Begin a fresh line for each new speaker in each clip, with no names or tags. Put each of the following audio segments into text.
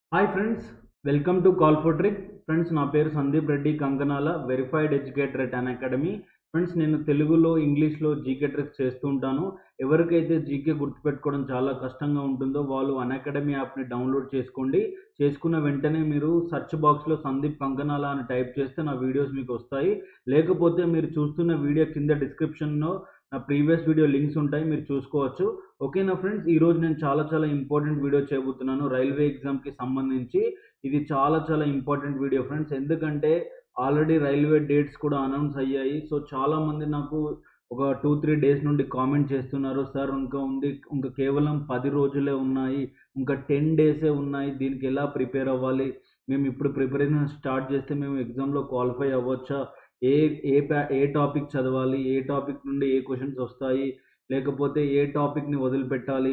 hi friends welcome to call for trick friends నా పేరు Sandeep Reddy Kankanala verified educator at Unacademy friends నేను తెలుగులో ఇంగ్లీష్లో జీకే ట్రిక్స్ చేస్తూ ఉంటాను ఎవరికైతే జీకే గుర్తుపెట్టుకోవడం చాలా కష్టంగా ఉంటుందో వాళ్ళు అన్ అకాడమీ యాప్ని డౌన్లోడ్ చేసుకోండి చేసుకున్న వెంటనే మీరు సెర్చ్ బాక్స్లో సందీప్ కంకనాల అని టైప్ చేస్తే నా వీడియోస్ మీకు వస్తాయి లేకపోతే మీరు చూస్తున్న వీడియో కింద డిస్క్రిప్షన్లో నా ప్రీవియస్ వీడియో లింక్స్ ఉంటాయి మీరు చూసుకోవచ్చు ఓకేనా ఫ్రెండ్స్ ఈరోజు నేను చాలా చాలా ఇంపార్టెంట్ వీడియో చేయబోతున్నాను రైల్వే ఎగ్జామ్కి సంబంధించి ఇది చాలా చాలా ఇంపార్టెంట్ వీడియో ఫ్రెండ్స్ ఎందుకంటే ఆల్రెడీ రైల్వే డేట్స్ కూడా అనౌన్స్ అయ్యాయి సో చాలామంది నాకు ఒక టూ త్రీ డేస్ నుండి కామెంట్ చేస్తున్నారు సార్ ఇంకా ఉంది ఇంకా కేవలం పది రోజులే ఉన్నాయి ఇంకా టెన్ డేసే ఉన్నాయి దీనికి ఎలా ప్రిపేర్ అవ్వాలి మేము ఇప్పుడు ప్రిపరేషన్ స్టార్ట్ చేస్తే మేము ఎగ్జామ్లో క్వాలిఫై అవ్వచ్చా ఏ ఏ ప్యా ఏ టాపిక్ చదవాలి ఏ టాపిక్ నుండి ఏ క్వశ్చన్స్ వస్తాయి లేకపోతే ఏ టాపిక్ని వదిలిపెట్టాలి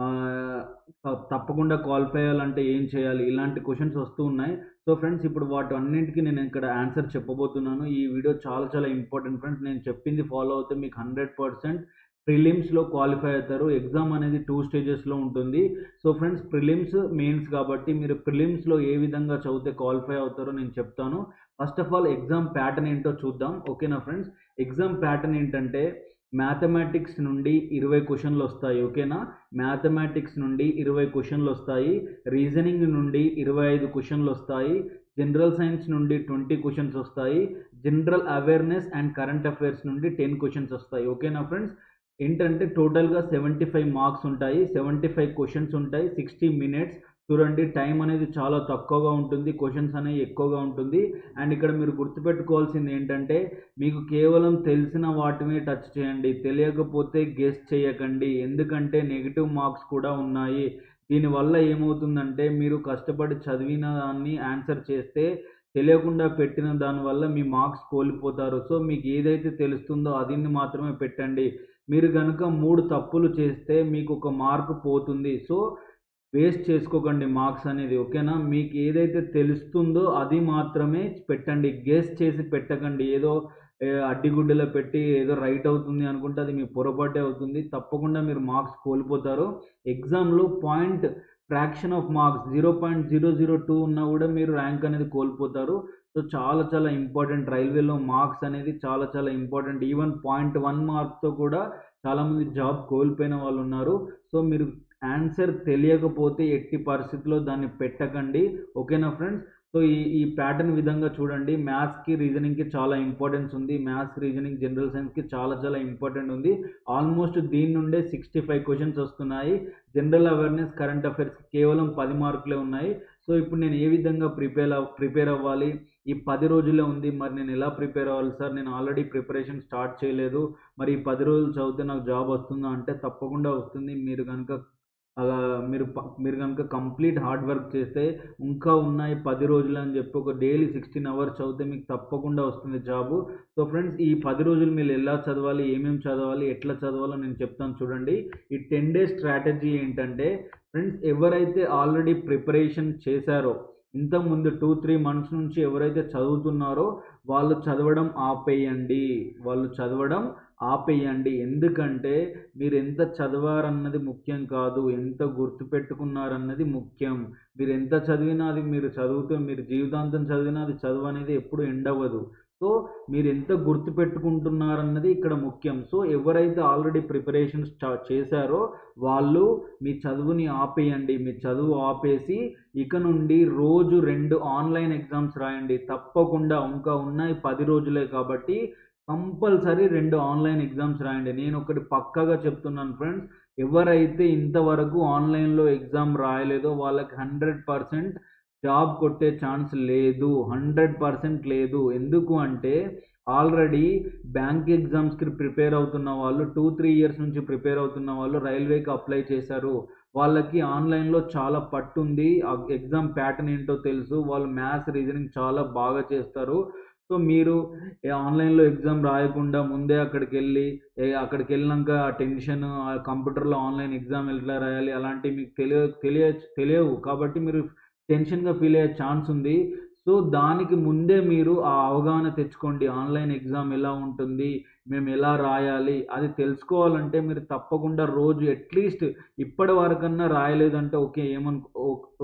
తప్పకుండా క్వాలిఫై అవ్వాలంటే ఏం చేయాలి ఇలాంటి క్వశ్చన్స్ వస్తూ ఉన్నాయి సో ఫ్రెండ్స్ ఇప్పుడు వాటి అన్నింటికి నేను ఇక్కడ ఆన్సర్ చెప్పబోతున్నాను ఈ వీడియో చాలా చాలా ఇంపార్టెంట్ ఫ్రెండ్స్ నేను చెప్పింది ఫాలో అవుతే మీకు హండ్రెడ్ పర్సెంట్ ప్రిలిమ్స్లో క్వాలిఫై అవుతారు ఎగ్జామ్ అనేది టూ స్టేజెస్లో ఉంటుంది సో ఫ్రెండ్స్ ప్రిలిమ్స్ మెయిన్స్ కాబట్టి మీరు ప్రిలిమ్స్లో ఏ విధంగా చదివితే క్వాలిఫై అవుతారో నేను చెప్తాను first of all exam pattern ఏంటో చూద్దాం ఓకేనా ఫ్రెండ్స్ ఎగ్జామ్ ప్యాటర్న్ ఏంటంటే మ్యాథమెటిక్స్ నుండి ఇరవై క్వశ్చన్లు వస్తాయి ఓకేనా మ్యాథమెటిక్స్ నుండి ఇరవై క్వశ్చన్లు వస్తాయి రీజనింగ్ నుండి ఇరవై ఐదు క్వశ్చన్లు వస్తాయి జనరల్ సైన్స్ నుండి ట్వంటీ క్వశ్చన్స్ వస్తాయి general awareness and current affairs నుండి టెన్ క్వశ్చన్స్ వస్తాయి ఓకేనా ఫ్రెండ్స్ ఏంటంటే టోటల్గా సెవెంటీ ఫైవ్ మార్క్స్ ఉంటాయి సెవెంటీ ఫైవ్ క్వశ్చన్స్ ఉంటాయి సిక్స్టీ మినిట్స్ చూడండి టైం అనేది చాలా తక్కువగా ఉంటుంది క్వశ్చన్స్ అనేవి ఎక్కువగా ఉంటుంది అండ్ ఇక్కడ మీరు గుర్తుపెట్టుకోవాల్సింది ఏంటంటే మీకు కేవలం తెలిసిన వాటిని టచ్ చేయండి తెలియకపోతే గెస్ చేయకండి ఎందుకంటే నెగిటివ్ మార్క్స్ కూడా ఉన్నాయి దీనివల్ల ఏమవుతుందంటే మీరు కష్టపడి చదివిన దాన్ని ఆన్సర్ చేస్తే తెలియకుండా పెట్టిన దానివల్ల మీ మార్క్స్ కోల్పోతారు సో మీకు ఏదైతే తెలుస్తుందో అది మాత్రమే పెట్టండి మీరు కనుక మూడు తప్పులు చేస్తే మీకు ఒక మార్క్ పోతుంది సో వేస్ట్ చేసుకోకండి మార్క్స్ అనేది ఓకేనా మీకు ఏదైతే తెలుస్తుందో అది మాత్రమే పెట్టండి గెస్ చేసి పెట్టకండి ఏదో అడ్డిగుడ్డలో పెట్టి ఏదో రైట్ అవుతుంది అనుకుంటే అది మీ పొరపాటే అవుతుంది తప్పకుండా మీరు మార్క్స్ కోల్పోతారు ఎగ్జామ్లో point fraction of marks zero point zero zero two ఉన్నా కూడా మీరు ర్యాంక్ అనేది కోల్పోతారు సో చాలా చాలా ఇంపార్టెంట్ రైల్వేలో మార్క్స్ అనేది చాలా చాలా ఇంపార్టెంట్ ఈవెన్ పాయింట్ వన్ మార్క్తో కూడా చాలామంది జాబ్ కోల్పోయిన వాళ్ళు ఉన్నారు సో మీరు ఆన్సర్ తెలియకపోతే ఎట్టి పరిస్థితిలో దాన్ని పెట్టకండి ఓకేనా ఫ్రెండ్స్ సో ఈ ఈ ప్యాటర్న్ విధంగా చూడండి మ్యాథ్స్కి రీజనింగ్కి చాలా ఇంపార్టెన్స్ ఉంది మ్యాథ్స్ రీజనింగ్ జనరల్ సైన్స్కి చాలా చాలా ఇంపార్టెంట్ ఉంది ఆల్మోస్ట్ దీని నుండే సిక్స్టీ ఫైవ్ క్వశ్చన్స్ వస్తున్నాయి జనరల్ అవేర్నెస్ కరెంట్ అఫైర్స్కి కేవలం పది మార్కులే ఉన్నాయి సో ఇప్పుడు నేను ఏ విధంగా ప్రిపేర్ ప్రిపేర్ అవ్వాలి ఈ పది రోజులే ఉంది మరి నేను ఎలా ప్రిపేర్ అవ్వాలి సార్ నేను ఆల్రెడీ ప్రిపరేషన్ స్టార్ట్ చేయలేదు మరి ఈ పది రోజులు చదివితే నాకు జాబ్ వస్తుందా అంటే తప్పకుండా వస్తుంది మీరు కనుక అలా మీరు మీరు కనుక కంప్లీట్ హార్డ్ వర్క్ చేస్తే ఇంకా ఉన్నాయి పది రోజులు అని చెప్పి ఒక డైలీ సిక్స్టీన్ అవర్స్ చదివితే మీకు తప్పకుండా వస్తుంది జాబు సో ఫ్రెండ్స్ ఈ పది రోజులు మీరు ఎలా చదవాలి ఏమేమి చదవాలి ఎట్లా చదవాలో నేను చెప్తాను చూడండి ఈ టెన్ డేస్ స్ట్రాటజీ ఏంటంటే ఫ్రెండ్స్ ఎవరైతే ఆల్రెడీ ప్రిపరేషన్ చేశారో ఇంతకుముందు టూ త్రీ మంత్స్ నుంచి ఎవరైతే చదువుతున్నారో వాళ్ళు చదవడం ఆపేయండి వాళ్ళు చదవడం ఆపేయండి ఎందుకంటే మీరు ఎంత చదివారన్నది ముఖ్యం కాదు ఎంత గుర్తుపెట్టుకున్నారన్నది ముఖ్యం మీరు ఎంత చదివినా అది మీరు చదువుతూ మీరు జీవితాంతం చదివినా అది చదువు అనేది ఎప్పుడు ఎండవదు సో మీరు ఎంత గుర్తుపెట్టుకుంటున్నారన్నది ఇక్కడ ముఖ్యం సో ఎవరైతే ఆల్రెడీ ప్రిపరేషన్ స్టార్ట్ చేశారో వాళ్ళు మీ చదువుని ఆపేయండి మీ చదువు ఆపేసి ఇక నుండి రోజు రెండు ఆన్లైన్ ఎగ్జామ్స్ రాయండి తప్పకుండా ఇంకా ఉన్నాయి పది రోజులే కాబట్టి కంపల్సరీ రెండు ఆన్లైన్ ఎగ్జామ్స్ రాయండి నేను ఒకటి పక్కాగా చెప్తున్నాను ఫ్రెండ్స్ ఎవరైతే ఇంతవరకు ఆన్లైన్లో ఎగ్జామ్ రాయలేదో వాళ్ళకి హండ్రెడ్ పర్సెంట్ జాబ్ కొట్టే ఛాన్స్ లేదు హండ్రెడ్ పర్సెంట్ లేదు ఎందుకు అంటే ఆల్రెడీ బ్యాంక్ ఎగ్జామ్స్కి ప్రిపేర్ అవుతున్న వాళ్ళు టూ త్రీ ఇయర్స్ నుంచి ప్రిపేర్ అవుతున్న వాళ్ళు రైల్వేకి అప్లై చేశారు వాళ్ళకి ఆన్లైన్లో చాలా పట్టుంది ఎగ్జామ్ ప్యాటర్న్ ఏంటో తెలుసు వాళ్ళు మ్యాథ్స్ రీజనింగ్ చాలా బాగా చేస్తారు సో మీరు ఆన్లైన్లో ఎగ్జామ్ రాయకుండా ముందే అక్కడికి వెళ్ళి అక్కడికి వెళ్ళినాక ఆ టెన్షన్ ఆ కంప్యూటర్లో ఆన్లైన్ ఎగ్జామ్ ఎట్లా రాయాలి అలాంటివి మీకు తెలియ తెలియ తెలియవు కాబట్టి మీరు టెన్షన్గా ఫీల్ అయ్యే ఛాన్స్ ఉంది సో దానికి ముందే మీరు ఆ అవగాహన తెచ్చుకోండి ఆన్లైన్ ఎగ్జామ్ ఎలా ఉంటుంది మేము ఎలా రాయాలి అది తెలుసుకోవాలంటే మీరు తప్పకుండా రోజు అట్లీస్ట్ ఇప్పటి వరకన్నా రాయలేదంటే ఓకే ఏమను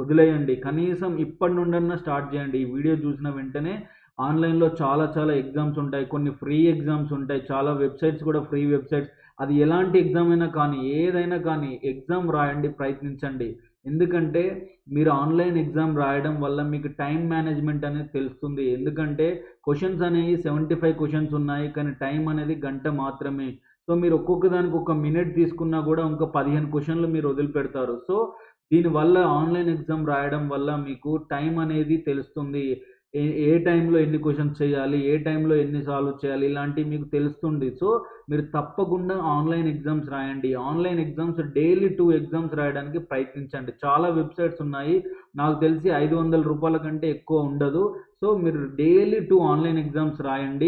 వదిలేయండి కనీసం ఇప్పటి నుండన్నా స్టార్ట్ చేయండి ఈ వీడియో చూసిన వెంటనే ఆన్లైన్లో చాలా చాలా ఎగ్జామ్స్ ఉంటాయి కొన్ని ఫ్రీ ఎగ్జామ్స్ ఉంటాయి చాలా వెబ్సైట్స్ కూడా ఫ్రీ వెబ్సైట్స్ అది ఎలాంటి ఎగ్జామ్ అయినా కానీ ఏదైనా కానీ ఎగ్జామ్ రాయండి ప్రయత్నించండి ఎందుకంటే మీరు ఆన్లైన్ ఎగ్జామ్ రాయడం వల్ల మీకు టైం మేనేజ్మెంట్ అనేది తెలుస్తుంది ఎందుకంటే క్వశ్చన్స్ అనేవి సెవెంటీ ఫైవ్ క్వశ్చన్స్ ఉన్నాయి కానీ టైం అనేది గంట మాత్రమే సో మీరు ఒక్కొక్క దానికి ఒక మినిట్ తీసుకున్నా కూడా ఇంకా పదిహేను క్వశ్చన్లు మీరు వదిలిపెడతారు సో దీనివల్ల ఆన్లైన్ ఎగ్జామ్ రాయడం వల్ల మీకు టైం అనేది తెలుస్తుంది ఏ ఏ టైంలో ఎన్ని క్వశ్చన్స్ చేయాలి ఏ టైంలో ఎన్ని సాల్వ్ చేయాలి ఇలాంటివి మీకు తెలుస్తుంది సో మీరు తప్పకుండా ఆన్లైన్ ఎగ్జామ్స్ రాయండి online exams daily two exams రాయడానికి ప్రయత్నించండి చాలా వెబ్సైట్స్ ఉన్నాయి నాకు తెలిసి ఐదు వందల రూపాయల కంటే ఎక్కువ ఉండదు సో మీరు డైలీ టూ ఆన్లైన్ ఎగ్జామ్స్ రాయండి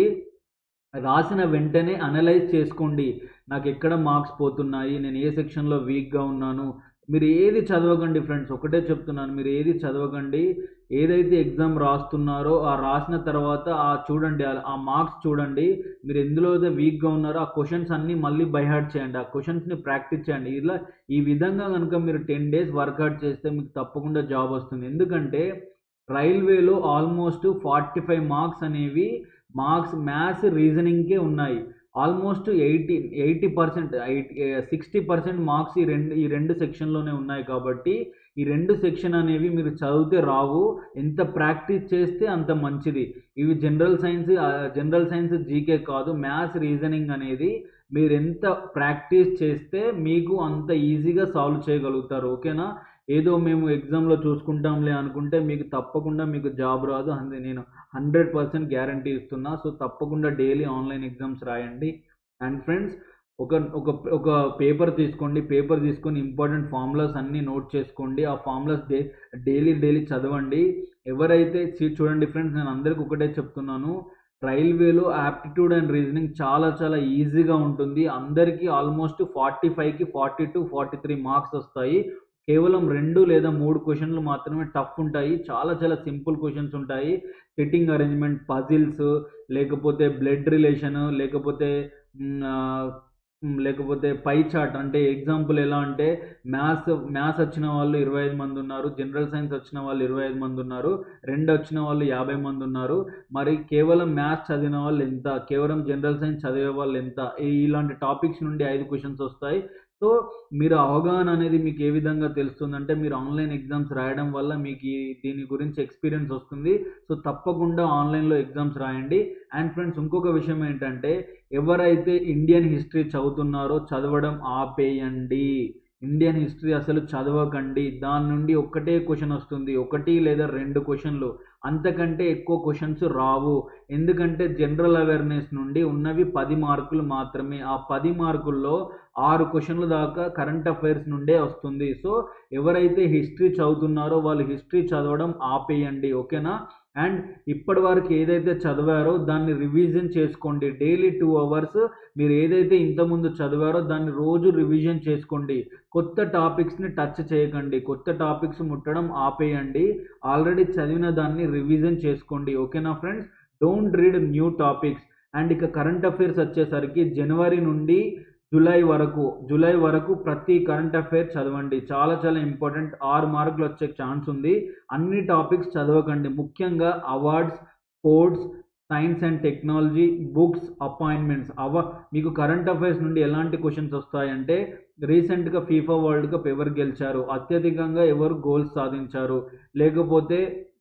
రాసిన వెంటనే అనలైజ్ చేసుకోండి నాకు ఎక్కడ మార్క్స్ పోతున్నాయి నేను ఏ సెక్షన్లో వీక్గా ఉన్నాను మీరు ఏది చదవకండి ఫ్రెండ్స్ ఒకటే చెప్తున్నాను మీరు ఏది చదవకండి ఏదైతే ఎగ్జామ్ రాస్తున్నారో ఆ రాసిన తర్వాత ఆ చూడండి ఆ మార్క్స్ చూడండి మీరు ఎందులో అయితే వీక్గా ఉన్నారో ఆ క్వశ్చన్స్ అన్నీ మళ్ళీ బైహార్ట్ చేయండి ఆ క్వశ్చన్స్ని ప్రాక్టీస్ చేయండి ఇలా ఈ విధంగా కనుక మీరు టెన్ డేస్ వర్కౌట్ చేస్తే మీకు తప్పకుండా జాబ్ వస్తుంది ఎందుకంటే రైల్వేలో ఆల్మోస్ట్ ఫార్టీ ఫైవ్ మార్క్స్ అనేవి మార్క్స్ మ్యాథ్స్ రీజనింగ్కే ఉన్నాయి almost eighty eighty percent eighty sixty percent marks ఈ రెండు ఈ రెండు సెక్షన్లోనే ఉన్నాయి కాబట్టి ఈ రెండు సెక్షన్ అనేవి మీరు చదివితే రావు ఎంత ప్రాక్టీస్ చేస్తే అంత మంచిది ఇవి general science general science GK కాదు మ్యాథ్స్ రీజనింగ్ అనేది మీరు ఎంత ప్రాక్టీస్ చేస్తే మీకు అంత ఈజీగా సాల్వ్ చేయగలుగుతారు ఓకేనా ఏదో మేము ఎగ్జామ్లో చూసుకుంటాంలే అనుకుంటే మీకు తప్పకుండా మీకు జాబ్ రాదు అంతే నేను హండ్రెడ్ పర్సెంట్ గ్యారంటీ ఇస్తున్నా సో తప్పకుండా డైలీ ఆన్లైన్ ఎగ్జామ్స్ రాయండి అండ్ ఫ్రెండ్స్ ఒక ఒక ఒక పేపర్ తీసుకోండి పేపర్ తీసుకొని ఇంపార్టెంట్ ఫార్ములాస్ అన్నీ నోట్ చేసుకోండి ఆ ఫార్ములాస్ డే డైలీ డైలీ చదవండి ఎవరైతే చూడండి ఫ్రెండ్స్ నేను అందరికి ఒకటే చెప్తున్నాను రైల్వేలో యాప్టిట్యూడ్ అండ్ రీజనింగ్ చాలా చాలా ఈజీగా ఉంటుంది అందరికీ ఆల్మోస్ట్ ఫార్టీ ఫైవ్కి forty to forty three marks వస్తాయి కేవలం రెండు లేదా మూడు క్వశ్చన్లు మాత్రమే టఫ్ ఉంటాయి చాలా చాలా సింపుల్ క్వశ్చన్స్ ఉంటాయి సిట్టింగ్ అరేంజ్మెంట్ పజిల్స్ లేకపోతే బ్లడ్ రిలేషన్ లేకపోతే లేకపోతే పై చార్ట్ అంటే ఎగ్జాంపుల్ ఎలా అంటే మ్యాథ్స్ మ్యాథ్స్ వచ్చిన వాళ్ళు ఇరవై ఐదు మంది ఉన్నారు జనరల్ సైన్స్ వచ్చిన వాళ్ళు ఇరవై ఐదు మంది ఉన్నారు రెండు వచ్చిన వాళ్ళు యాభై మంది ఉన్నారు మరి కేవలం మ్యాథ్స్ చదివిన వాళ్ళు ఎంత కేవలం జనరల్ సైన్స్ చదివే వాళ్ళు ఎంత ఇలాంటి టాపిక్స్ నుండి ఐదు క్వశ్చన్స్ వస్తాయి సో మీరు అవగాహన అనేది మీకు ఏ విధంగా తెలుస్తుందంటే మీరు ఆన్లైన్ ఎగ్జామ్స్ రాయడం వల్ల మీకు దీని గురించి ఎక్స్పీరియన్స్ వస్తుంది సో తప్పకుండా ఆన్లైన్లో ఎగ్జామ్స్ రాయండి అండ్ ఫ్రెండ్స్ ఇంకొక విషయం ఏంటంటే ఎవరైతే ఇండియన్ హిస్టరీ చదువుతున్నారో చదవడం ఆపేయండి ఇండియన్ హిస్టరీ అసలు చదవకండి దాని నుండి ఒక్కటే క్వశ్చన్ వస్తుంది ఒకటి లేదా రెండు క్వశ్చన్లు అంతకంటే ఎక్కువ క్వశ్చన్స్ రావు ఎందుకంటే జనరల్ అవేర్నెస్ నుండి ఉన్నవి పది మార్కులు మాత్రమే ఆ పది మార్కుల్లో ఆరు క్వశ్చన్ల దాకా కరెంట్ అఫైర్స్ నుండే వస్తుంది సో ఎవరైతే హిస్టరీ చదువుతున్నారో వాళ్ళు హిస్టరీ చదవడం ఆపేయండి ఓకేనా అండ్ ఇప్పటి వరకు ఏదైతే చదివారో దాన్ని రివిజన్ చేసుకోండి డైలీ టూ అవర్స్ మీరు ఏదైతే ఇంతకుముందు చదివారో దాన్ని రోజు రివిజన్ చేసుకోండి కొత్త టాపిక్స్ని టచ్ చేయకండి కొత్త టాపిక్స్ ముట్టడం ఆపేయండి ఆల్రెడీ చదివిన దాన్ని రివిజన్ చేసుకోండి ఓకేనా friends don't read new topics and ఇక కరెంట్ అఫైర్స్ వచ్చేసరికి జనవరి నుండి జూలై వరకు జూలై వరకు ప్రతి కరెంట్ అఫైర్ చదవండి చాలా చాలా ఇంపార్టెంట్ ఆరు మార్కులు వచ్చే ఛాన్స్ ఉంది అన్ని టాపిక్స్ చదవకండి ముఖ్యంగా awards sports science and technology books appointments అవ మీకు కరెంట్ అఫైర్స్ నుండి ఎలాంటి క్వశ్చన్స్ వస్తాయంటే రీసెంట్గా ఫీఫా వరల్డ్ కప్ ఎవరు గెలిచారు అత్యధికంగా ఎవరు గోల్స్ సాధించారు లేకపోతే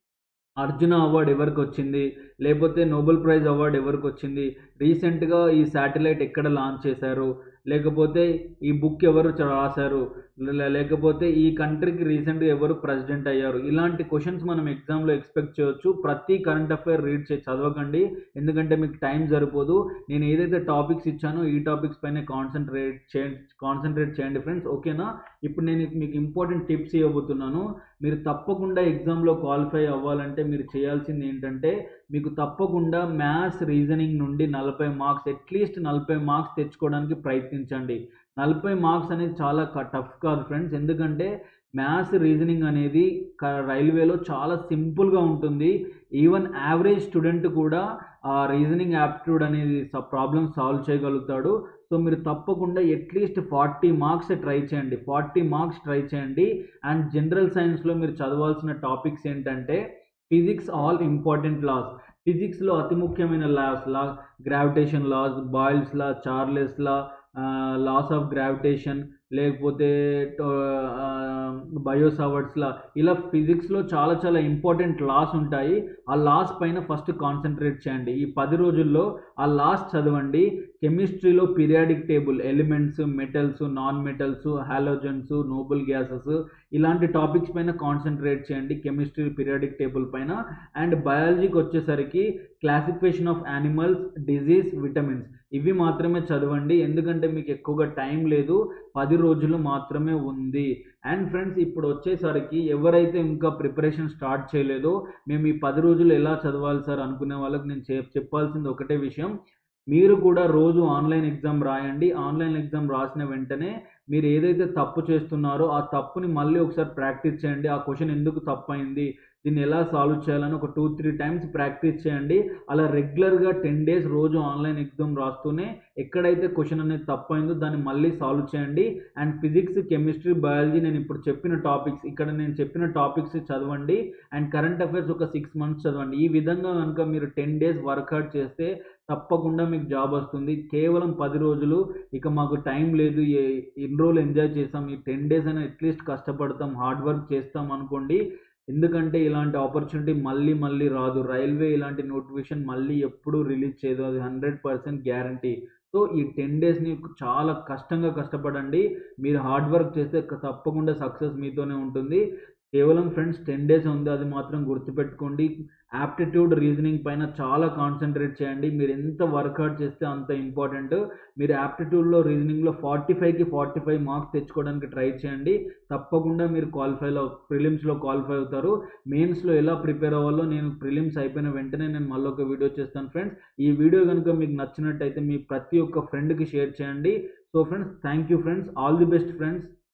అర్జున అవార్డు ఎవరికి వచ్చింది లేకపోతే నోబెల్ ప్రైజ్ అవార్డు ఎవరికి వచ్చింది రీసెంట్గా ఈ శాటిలైట్ ఎక్కడ లాంచ్ చేశారు లేకపోతే ఈ బుక్ ఎవరు రాశారు లేకపోతే ఈ కంట్రీకి రీసెంట్గా ఎవరు ప్రెసిడెంట్ అయ్యారు ఇలాంటి క్వశ్చన్స్ మనం ఎగ్జామ్లో ఎక్స్పెక్ట్ చేయొచ్చు ప్రతి కరెంట్ అఫైర్ రీడ్ చే చదవకండి ఎందుకంటే మీకు టైం సరిపోదు నేను ఏదైతే టాపిక్స్ ఇచ్చానో ఈ టాపిక్స్ పైన కాన్సన్ట్రేట్ చేయండి కాన్సన్ట్రేట్ చేయండి ఫ్రెండ్స్ ఓకేనా ఇప్పుడు నేను మీకు ఇంపార్టెంట్ టిప్స్ ఇవ్వబోతున్నాను మీరు తప్పకుండా ఎగ్జామ్లో క్వాలిఫై అవ్వాలంటే మీరు చేయాల్సింది ఏంటంటే మీకు తప్పకుండా మ్యాథ్స్ రీజనింగ్ నుండి నలభై మార్క్స్ అట్లీస్ట్ నలభై మార్క్స్ తెచ్చుకోవడానికి ప్రయత్నించండి నలభై మార్క్స్ అనేది చాలా టఫ్ కాదు ఫ్రెండ్స్ ఎందుకంటే మ్యాథ్స్ రీజనింగ్ అనేది రైల్వేలో చాలా సింపుల్గా ఉంటుంది ఈవెన్ యావరేజ్ స్టూడెంట్ కూడా ఆ రీజనింగ్ యాప్టిట్యూడ్ అనేది ప్రాబ్లమ్ సాల్వ్ చేయగలుగుతాడు సో మీరు తప్పకుండా అట్లీస్ట్ ఫార్టీ మార్క్స్ ట్రై చేయండి ఫార్టీ మార్క్స్ ట్రై చేయండి అండ్ జనరల్ సైన్స్లో మీరు చదవాల్సిన టాపిక్స్ ఏంటంటే ఫిజిక్స్ ఆల్ ఇంపార్టెంట్ లాస్ ఫిజిక్స్లో అతి ముఖ్యమైన laws law gravitation laws Boyle's law Charles law laws of gravitation లేకపోతే బయోసావర్డ్స్లా ఇలా ఫిజిక్స్లో చాలా చాలా ఇంపార్టెంట్ లాస్ ఉంటాయి ఆ లాస్ పైన ఫస్ట్ కాన్సన్ట్రేట్ చేయండి ఈ పది రోజుల్లో ఆ లాస్ చదవండి కెమిస్ట్రీలో periodic table elements metals non metals halogens noble gases ఇలాంటి టాపిక్స్ పైన కాన్సన్ట్రేట్ చేయండి కెమిస్ట్రీ పీరియాడిక్ టేబుల్ పైన అండ్ బయాలజీకి వచ్చేసరికి classification of animals disease vitamins ఇవి మాత్రమే చదవండి ఎందుకంటే మీకు ఎక్కువగా టైం లేదు పది రోజులు మాత్రమే ఉంది అండ్ ఫ్రెండ్స్ ఇప్పుడు వచ్చేసరికి ఎవరైతే ఇంకా ప్రిపరేషన్ స్టార్ట్ చేయలేదో మేము ఈ పది రోజులు ఎలా చదవాలి సార్ అనుకునే వాళ్ళకి నేను చెప్పాల్సింది ఒకటే విషయం మీరు కూడా రోజు ఆన్లైన్ ఎగ్జామ్ రాయండి ఆన్లైన్ ఎగ్జామ్ రాసిన వెంటనే మీరు ఏదైతే తప్పు చేస్తున్నారో ఆ తప్పుని మళ్ళీ ఒకసారి ప్రాక్టీస్ చేయండి ఆ క్వశ్చన్ ఎందుకు తప్పు అయింది దీన్ని ఎలా సాల్వ్ చేయాలని ఒక టూ త్రీ టైమ్స్ ప్రాక్టీస్ చేయండి అలా రెగ్యులర్గా టెన్ డేస్ రోజు ఆన్లైన్ ఎగ్జామ్ రాస్తూనే ఎక్కడైతే క్వశ్చన్ అనేది తప్పు అయిందో దాన్ని మళ్ళీ సాల్వ్ చేయండి అండ్ ఫిజిక్స్ కెమిస్ట్రీ బయాలజీ నేను ఇప్పుడు చెప్పిన టాపిక్స్ ఇక్కడ నేను చెప్పిన టాపిక్స్ చదవండి అండ్ కరెంట్ అఫైర్స్ ఒక సిక్స్ మంత్స్ చదవండి ఈ విధంగా కనుక మీరు టెన్ డేస్ వర్కౌట్ చేస్తే తప్పకుండా మీకు జాబ్ వస్తుంది కేవలం పది రోజులు ఇక మాకు టైం లేదు ఎన్ని రోజులు ఎంజాయ్ చేస్తాం ఈ టెన్ డేస్ అయినా అట్లీస్ట్ కష్టపడతాం హార్డ్ వర్క్ చేస్తాం అనుకోండి ఎందుకంటే ఇలాంటి ఆపర్చునిటీ మళ్ళీ మళ్ళీ రాదు రైల్వే ఇలాంటి నోటిఫికేషన్ మళ్ళీ ఎప్పుడూ రిలీజ్ చేయదు అది హండ్రెడ్ పర్సెంట్ గ్యారంటీ సో ఈ టెన్ డేస్ని చాలా కష్టంగా కష్టపడండి మీరు హార్డ్ వర్క్ చేస్తే తప్పకుండా సక్సెస్ మీతోనే ఉంటుంది కేవలం ఫ్రెండ్స్ టెన్ డేస్ ఉంది అది మాత్రం గుర్తుపెట్టుకోండి యాప్టిట్యూడ్ రీజనింగ్ పైన చాలా కాన్సన్ట్రేట్ చేయండి మీరు ఎంత వర్కౌట్ చేస్తే అంత ఇంపార్టెంట్ మీరు యాప్టిట్యూడ్లో రీజనింగ్లో ఫార్టీ ఫైవ్కి ఫార్టీ ఫైవ్ మార్క్స్ తెచ్చుకోవడానికి ట్రై చేయండి తప్పకుండా మీరు క్వాలిఫైలో ప్రిలిమ్స్లో క్వాలిఫై అవుతారు మెయిన్స్లో ఎలా ప్రిపేర్ అవ్వాలో నేను ప్రిలిమ్స్ అయిపోయిన వెంటనే నేను మళ్ళీ ఒక వీడియో చేస్తాను ఫ్రెండ్స్ ఈ వీడియో కనుక మీకు నచ్చినట్టయితే మీ ప్రతి ఒక్క ఫ్రెండ్కి షేర్ చేయండి so friends thank you friends all the best friends